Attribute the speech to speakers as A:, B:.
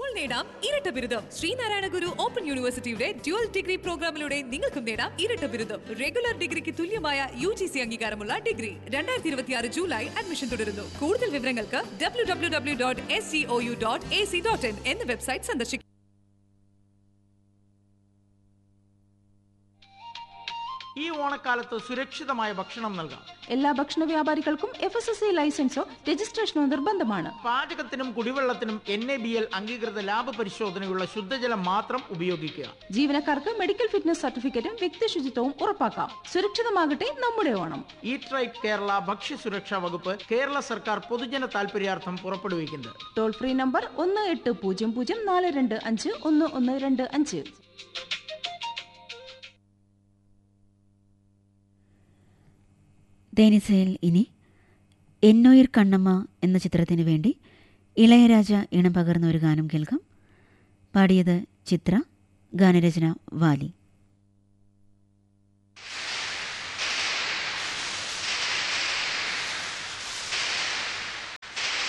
A: നേടാം ഇരട്ട ബിരുദം ശ്രീനാരായണ ഗുരു ഓപ്പൺ യൂണിവേഴ്സിറ്റിയുടെ ഡ്യുവൽ ഡിഗ്രി പ്രോഗ്രാമിലൂടെ നിങ്ങൾക്കും നേടാം ഇരട്ട ബിരുദം റെഗുലർ ഡിഗ്രിക്ക് തുല്യമായ യു ജി സി അംഗീകാരമുള്ള ഡിഗ്രി രണ്ടായിരത്തി ഇരുപത്തിയാറ് ജൂലൈ അഡ്മിഷൻ തുടരുന്നു കൂടുതൽ വിവരങ്ങൾക്ക് W W W dot S C O U dot A C dot in എന്ന വെബ്സൈറ്റ് സന്ദർശിക്കും
B: ഈ ഓണക്കാലത്ത് സുരക്ഷിതമായ ഭക്ഷണം നൽകാം
C: എല്ലാ ഭക്ഷണ വ്യാപാരികൾക്കും എഫ് എസ് എസ് ഐ ലൈസൻസോ രജിസ്ട്രേഷനോ നിർബന്ധമാണ്
B: പാചകത്തിനും കുടിവെള്ളത്തിനും എൻ എ ബി എൽ അംഗീകൃത ലാഭ പരിശോധനയുള്ള ശുദ്ധജലം മാത്രം ഉപയോഗിക്കുക
C: ജീവനക്കാർക്ക് മെഡിക്കൽ ഫിറ്റ്നസ് സർട്ടിഫിക്കറ്റും വ്യക്തി ശുചിത്വവും ഉറപ്പാക്കാം സുരക്ഷിതമാകട്ടെ നമ്മുടെ ഓണം
B: ഈറ്റ് റൈറ്റ് കേരള ഭക്ഷ്യസുരക്ഷാ വകുപ്പ് കേരള സർക്കാർ പൊതുജന താൽപര്യാർത്ഥം പുറപ്പെടുവിക്കുന്നത്
C: ടോൾ ഫ്രീ നമ്പർ ഒന്ന് എട്ട് പൂജ്യം പൂജ്യം നാല് രണ്ട് അഞ്ച് ഒന്ന് ഒന്ന് രണ്ട് അഞ്ച്
D: തേനിസയിൽ ഇനി എന്നോയിർ കണ്ണമ്മ എന്ന ചിത്രത്തിനു വേണ്ടി ഇളയരാജ ഇണം പകർന്ന ഒരു ഗാനം കേൾക്കാം പാടിയത് ചിത്ര ഗാനരചന വാലി